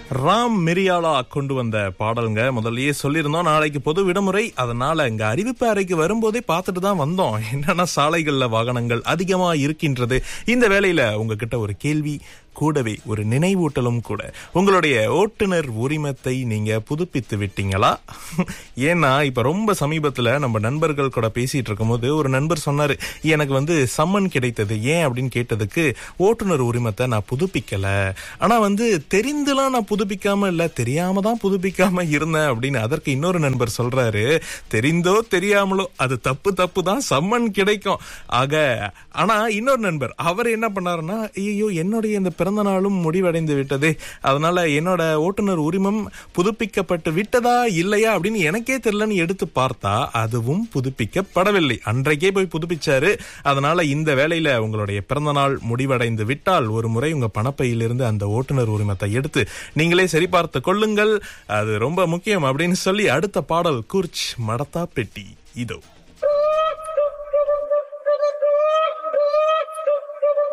ராம் மிரியாலா கொண்டு வந்த பாடலுங்க முதல்லயே சொல்லியிருந்தோம் நாளைக்கு பொது விடுமுறை அதனால இங்க அறிவிப்பு அறைக்கு வரும்போதே பார்த்துட்டு தான் வந்தோம் என்னன்னா சாலைகள்ல வாகனங்கள் அதிகமா இருக்கின்றது இந்த வேளையில உங்ககிட்ட ஒரு கேள்வி கூடவே ஒரு நினைவூட்டலும் கூட உங்களுடைய ஓட்டுநர் உரிமத்தை நீங்க புதுப்பித்து விட்டீங்களா ஏன்னா இப்ப ரொம்ப சமீபத்துல நம்ம நண்பர்கள் கூட பேசிட்டு இருக்கும்போது ஒரு நண்பர் சொன்னாரு எனக்கு வந்து சம்மன் கிடைத்தது ஏன் அப்படின்னு கேட்டதுக்கு ஓட்டுநர் உரிமத்தை நான் புதுப்பிக்கல ஆனா வந்து தெரிந்துலாம் நான் புதுப்பிக்காம இல்ல தெரியாம தான் புதுப்பிக்காம இருந்தேன் அப்படின்னு அதற்கு இன்னொரு நண்பர் சொல்றாரு தெரிந்தோ தெரியாமலோ அது தப்பு தப்பு தான் சம்மன் கிடைக்கும் ஆக ஆனா இன்னொரு நண்பர் அவர் என்ன பண்ணாருன்னா ஐயோ என்னுடைய இந்த பிறந்த நாளும் முடிவடைந்து விட்டதே அதனால என்னோட ஓட்டுநர் உரிமம் புதுப்பிக்கப்பட்டு விட்டதா இல்லையா அப்படின்னு எனக்கே தெரியலன்னு எடுத்து பார்த்தா அதுவும் புதுப்பிக்கப்படவில்லை அன்றைக்கே போய் புதுப்பிச்சாரு அதனால இந்த வேளையில உங்களுடைய பிறந்த நாள் முடிவடைந்து விட்டால் ஒரு முறை உங்க பணப்பையிலிருந்து அந்த ஓட்டுநர் உரிமத்தை எடுத்து நீங்களே சரிபார்த்து கொள்ளுங்கள் அது ரொம்ப முக்கியம் அப்படின்னு சொல்லி அடுத்த பாடல் கூர்ச் மடத்தா பெட்டி இதோ